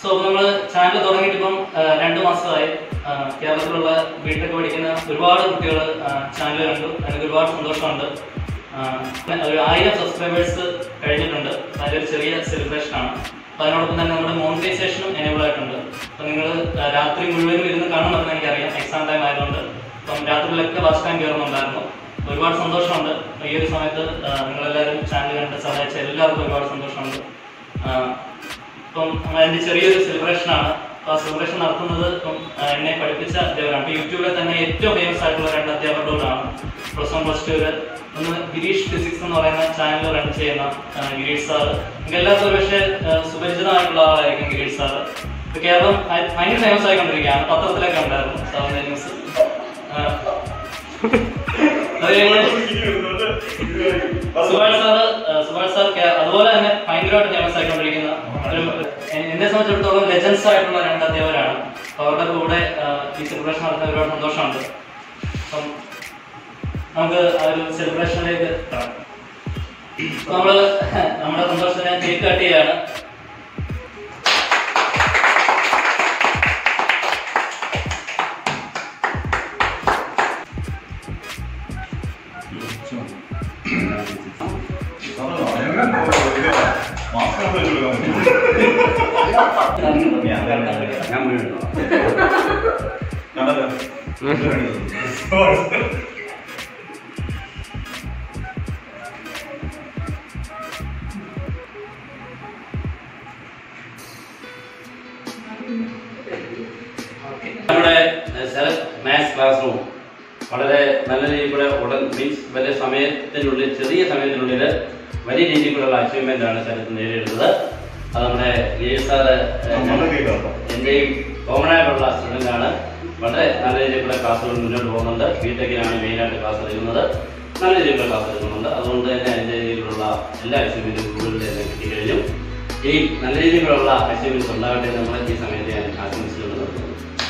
So നമ്മൾ channel തുടങ്ങിയിട്ട് ഇപ്പം രണ്ട് മാസമായി ആ, കേരളത്തിലുള്ള ബിടെക് പഠിക്കുന്ന ഒരുപാട് കുട്ടികൾ ചാനൽ കണ്ടു എനിക്ക് ഒരുപാട് സന്തോഷമുണ്ട് ആ, ഒരു ആയിരം സബ്സ്ക്രൈബേഴ്സ് കഴിഞ്ഞിട്ടുണ്ട് അതിലൊരു ചെറിയ സെലിബ്രേഷൻ ആണ് അപ്പോൾ അതിനോടൊപ്പം തന്നെ നമ്മുടെ മോണിറ്റൈസേഷനും എനേബിൾ ആയിട്ടുണ്ട് അപ്പോൾ നിങ്ങൾ രാത്രി മുഴുവനും ഇരുന്ന് കാണുമെന്ന് എനിക്കറിയാം എക്സാം ടൈം ആയതുകൊണ്ട് അപ്പം രാത്രിയിലൊക്കെ വാച്ച് ടൈം കയറുന്നുണ്ടായിരുന്നു ഒരുപാട് സന്തോഷമുണ്ട് ഈ ഒരു സമയത്ത് ആ, നിങ്ങളെല്ലാവരും ചാനൽ കണ്ട് സഹായിച്ച എല്ലാവർക്കും ഒരുപാട് സന്തോഷമുണ്ട് ആ, ഇപ്പം അതിന്റെ ചെറിയൊരു സെലിബ്രേഷൻ ആണ് അപ്പോൾ ആ സെലിബ്രേഷൻ നടത്തുന്നത് ഇപ്പം ആ, എന്നെ പഠിപ്പിച്ച അധ്യാപകരാണ് ഇപ്പോൾ യൂട്യൂബിലെ തന്നെ ഏറ്റവും ഫേമസ് ആയിട്ടുള്ള രണ്ട് അധ്യാപകരോടാണ് പ്ലസ് വൺ പ്ലസ് ടുവിൽ ഒന്ന് ഗിരീഷ് ഫിസിക്സ് എന്ന് പറയുന്ന ചാനൽ റൺ ചെയ്യുന്ന ആ, ഗിരീഷ് സാറ് നിങ്ങൾക്ക് എല്ലാവർക്കും ഒരു പക്ഷേ ആ, സുപരിചിതമായിട്ടുള്ള ആളായിരിക്കും ഗിരീഷ് സാറ് ഇപ്പോൾ കേരളം ഭയ- ഭയങ്കര ഫേമസ് ആയിക്കൊണ്ടിരിക്കുകയാണ് പത്രത്തിലൊക്കെ ഉണ്ടായിരുന്നു സാറിൻ്റെ ന്യൂസ് അത് ഞങ്ങൾ സുഭാഷ് സാറ് ആ, സുഭാഷ് സാർ കേ- അതുപോലെ തന്നെ ഭയങ്കരമായിട്ട് ഫേമസ് ആയിക്കൊണ്ടിരിക്കുന്ന ഒരു എ- എന്നെ സംബന്ധിച്ചിടത്തോളം ലെജൻസ് ആയിട്ടുള്ള രണ്ട് അധ്യാപകരാണ് അപ്പൊ അവരുടെ കൂടെ ആ, ഈ സെലിബ്രേഷൻ നടത്താൻ ഒരുപാട് സന്തോഷമുണ്ട് അപ്പം നമുക്ക് ആ ഒരു സെലിബ്രേഷനിലേക്ക് കടക്കാം അപ്പൊ നമ്മള് നമ്മുടെ സന്തോഷത്തിന് കേക്ക് കട്ട് ചെയ്യാണ് ഞാൻ വീഴുന്നു നമ്മുടെ സെലക്ട് മാത്സ് ക്ലാസ് റൂം വളരെ നല്ല രീതിയിലുള്ള ഉടൻ മീൻസ് വലിയ സമയത്തിനുള്ളിൽ ചെറിയ സമയത്തിനുള്ളിൽ വലിയ രീതിയിലുള്ള അച്ചീവ്മെന്റ് ആണ് ശരത്ത് നേടിയെടുത്തത് അത് നമ്മുടെ ഗിരീഷ് സാറ് എൻ്റെയും കോമൺ ആയിട്ടുള്ള സ്റ്റുഡൻ്റ് ആണ് വളരെ നല്ല രീതിയിലുള്ള ക്ലാസ്സുകൾ മുന്നോട്ട് പോകുന്നുണ്ട് ബിടെക്കിനാണ് മെയിനായിട്ട് ക്ലാസ് എടുക്കുന്നത് നല്ല രീതിയിലുള്ള ക്ലാസ് എടുക്കുന്നുണ്ട് അതുകൊണ്ട് തന്നെ അതിൻ്റെ രീതിയിലുള്ള എല്ലാ അച്ചീവ്മെൻറ്റും ഗൂഗിളിൽ തന്നെ കിട്ടിക്കഴിഞ്ഞു ഈ നല്ല രീതിയിലുള്ള അച്ചീവ്മെൻറ്റ്സ് ഉണ്ടാകട്ടെ എന്ന് നമ്മളെ ഈ സമയത്ത് ഞാൻ ആശംസിച്ചുകൊണ്ട് നിർത്തുന്നു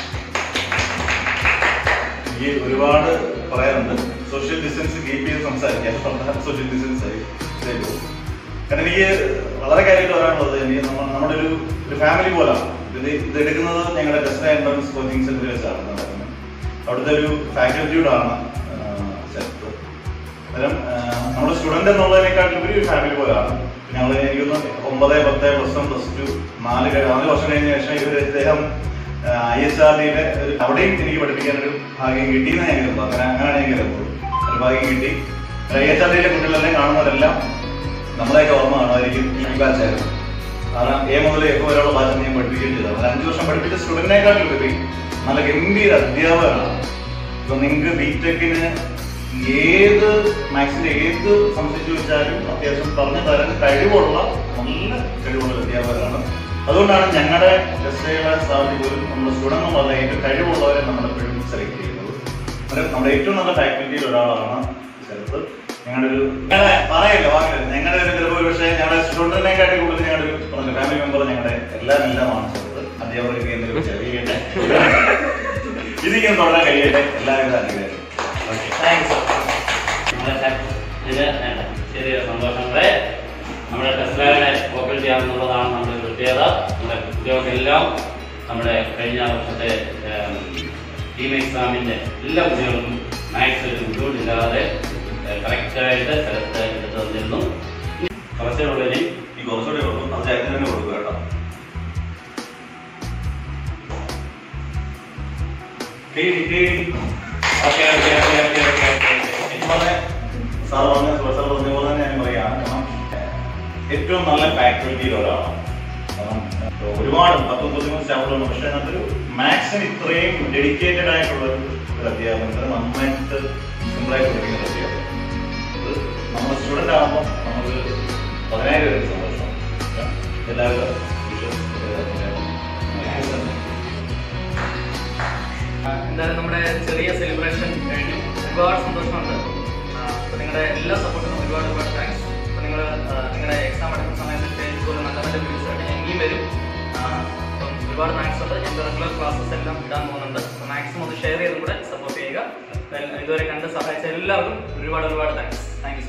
എനിക്ക് ഒരുപാട് പറയാനുണ്ട് സോഷ്യൽ ഡിസ്റ്റൻസ് കീപ്പ് ചെയ്ത് സംസാരിക്കാം സോഷ്യൽ ഡിസ്റ്റൻസ് ആയി ശരി. കാരണം എനിക്ക് വളരെ കാര്യമായിട്ട് പറയാനുള്ളത് എനിക്ക് നമ്മ- നമ്മുടെ ഒരു ഒരു ഫാമിലി പോലാണ് ഇത് ഇത് എടുക്കുന്നത് ഞങ്ങളുടെ ടെസ്റ്റ് എൻട്രൻസ് കോച്ചിങ് സെന്ററിൽ വെച്ചാണ് നടക്കുന്നത് അവിടുത്തെ ഒരു ഫാക്കൽറ്റിയോടാണ് സെറ്റ് അന്നേരം ആ, നമ്മുടെ സ്റ്റുഡന്റ് എന്നുള്ളതിനേക്കാട്ടിലും ഉപരി ഒരു ഫാമിലി പോലാണ് ഞങ്ങൾ എനിക്കൊന്ന് ഒമ്പത് പത്ത് പ്ലസ് വൺ പ്ലസ് ടു നാല് കഴി- നാല് വർഷം കഴിഞ്ഞ ശേഷം ഇവർ ഇദ്ദേഹം ഐ എച്ച് ആർ ഡിയുടെ അവിടെയും എനിക്ക് പഠിപ്പിക്കാൻ ഒരു ഭാഗ്യം കിട്ടിയെന്ന് ഞാൻ കരുതുന്നു അങ്ങനെ അങ്ങനെയാണ് ഞാൻ കരുതുന്നത് ഒരു ഭാഗ്യം കിട്ടി ഐ എച്ച് ആർ ഡിയിലെ കുട്ടികളെല്ലാം കാണുന്നവരെല്ലാം നമ്മളെയൊക്കെ ഓർമ്മ കാണുമായിരിക്കും ഈ ബാച്ചായിരുന്നു കാരണം എ മുതൽ എഫ് വരെയുള്ള ബാച്ച് ഞാൻ പഠിപ്പിക്കുകയും ചെയ്തത് ഒരു അഞ്ച് വർഷം പഠിപ്പിച്ച സ്റ്റുഡന്റിനേക്കാളും ഉപരി നല്ല ഗംഭീര അധ്യാപകരാണ് ഇപ്പൊ നിങ്ങൾക്ക് ബിടെക്കിന് ഏത് മാത്സിന്റെ ഏത് സംശയം ചോദിച്ചാലും അത്യാവശ്യം പറഞ്ഞു തരാൻ കഴിവുള്ള നല്ല കഴിവുള്ള ഒരു അധ്യാപകരാണ് അതുകൊണ്ടാണ് ഞങ്ങളുടെ ടെസ്റ്റുകളെ സ്ഥാപനത്തിൽ പോലും നമ്മുടെ സ്റ്റുഡന്റ് എന്നുള്ള ഏറ്റവും കഴിവുള്ളവരെ നമ്മൾ എപ്പോഴും സെലക്ട് ചെയ്യുന്നത് അന്നേരം നമ്മുടെ ഏറ്റവും നല്ല ഫാക്കൽറ്റിയിൽ ഒരാളാണ് ശരത്ത് ഞങ്ങളുടെ ഒരു ഞങ്ങളുടെ പറയല്ല വാക്കില്ല ഞങ്ങളുടെ ഒരു ചിലപ്പോൾ ഒരു പക്ഷേ ഞങ്ങളുടെ സ്റ്റുഡന്റിനെക്കാട്ടി കൂടുതൽ ഞങ്ങളുടെ ഒരു പറഞ്ഞ ഫാമിലി മെമ്പർ ഞങ്ങളുടെ എല്ലാം എല്ലാമാണ് ശരത്ത് അധ്യാപകർക്ക് എന്തെങ്കിലും ചെറിയ ഇതിങ്ങനെ തുടരാൻ കഴിയട്ടെ എല്ലാവിധ അനുഗ്രഹം ഓക്കെ താങ്ക്സ് നമ്മുടെ ടെസ്റ്റ് ഇത് വേണ്ട ചെറിയൊരു സന്തോഷങ്ങളെ നമ്മുടെ ടെസ്റ്റുകാരെ ഓപ്പൺ ചെയ്യാമെന്നുള്ളതാണ് നമ്മുടെ പ്രത്യേകത നമ്മുടെ കുട്ടികൾക്കെല്ലാം നമ്മുടെ കഴിഞ്ഞ വർഷത്തെ ടീം എക്സാമിൻ്റെ എല്ലാ കുട്ടികൾക്കും മാത്സിൽ ഒരു ബുദ്ധിമുട്ടില്ലാതെ കറക്റ്റായിട്ട് സ്ഥലത്ത് എടുത്തു തന്നിരുന്നു കുറച്ചുള്ളവരെയും ഈ കുറച്ചുകൂടെ ഉള്ളൂ അത് ചേട്ടന് തന്നെ കൊടുക്കുക കേട്ടോ കേടി കേടി okay okay okay okay okay എനിക്ക് പറഞ്ഞ സാർ പറഞ്ഞ സുരേഷ് സാർ പറഞ്ഞ പോലെ തന്നെ ഞാൻ പറയാം കാരണം ഏറ്റവും നല്ല ഫാക്കൽറ്റിയിൽ ഒരാളാണ് കാരണം ഒരുപാട് പത്ത് മുപ്പത്തിമൂന്ന് സ്റ്റാഫുകളുണ്ട് പക്ഷെ അതിനകത്തൊരു മാത്സിന് ഇത്രയും ഡെഡിക്കേറ്റഡ് ആയിട്ടുള്ള ഒരു ഒരു അധ്യാപകൻ ഇത്ര നന്നായിട്ട് സിമ്പിളായിട്ട് പഠിക്കുന്ന ഒരു അധ്യാപകൻ അത് നമ്മുടെ സ്റ്റുഡൻ്റ് ആകുമ്പോൾ നമുക്ക് പതിനായിരം പേര് സന്തോഷം എല്ലാവിധ വിഷസ് എന്തായാലും നമ്മുടെ ചെറിയ സെലിബ്രേഷൻ കഴിഞ്ഞു ഒരുപാട് സന്തോഷമുണ്ട് അപ്പോൾ നിങ്ങളുടെ എല്ലാ സപ്പോർട്ടിനും ഒരുപാട് ഒരുപാട് താങ്ക്സ് അപ്പോൾ നിങ്ങൾ നിങ്ങളുടെ എക്സാം എടുക്കുന്ന സമയത്ത് സ്റ്റേജ് പോലെ നല്ല നല്ല വീഡിയോസ് ആയിട്ട് ഞാൻ ഇനിയും വരും ആ, അപ്പം ഒരുപാട് താങ്ക്സ് ഉണ്ട് ഞങ്ങളുടെ റെഗുലർ ക്ലാസ്സസ് എല്ലാം ഇടാൻ പോകുന്നുണ്ട് അപ്പോൾ മാക്സിമം ഒന്ന് ഷെയർ ചെയ്തും കൂടെ സപ്പോർട്ട് ചെയ്യുക ഇതുവരെ കണ്ട് സഹായിച്ച എല്ലാവർക്കും ഒരുപാട് ഒരുപാട് താങ്ക്സ് താങ്ക് യു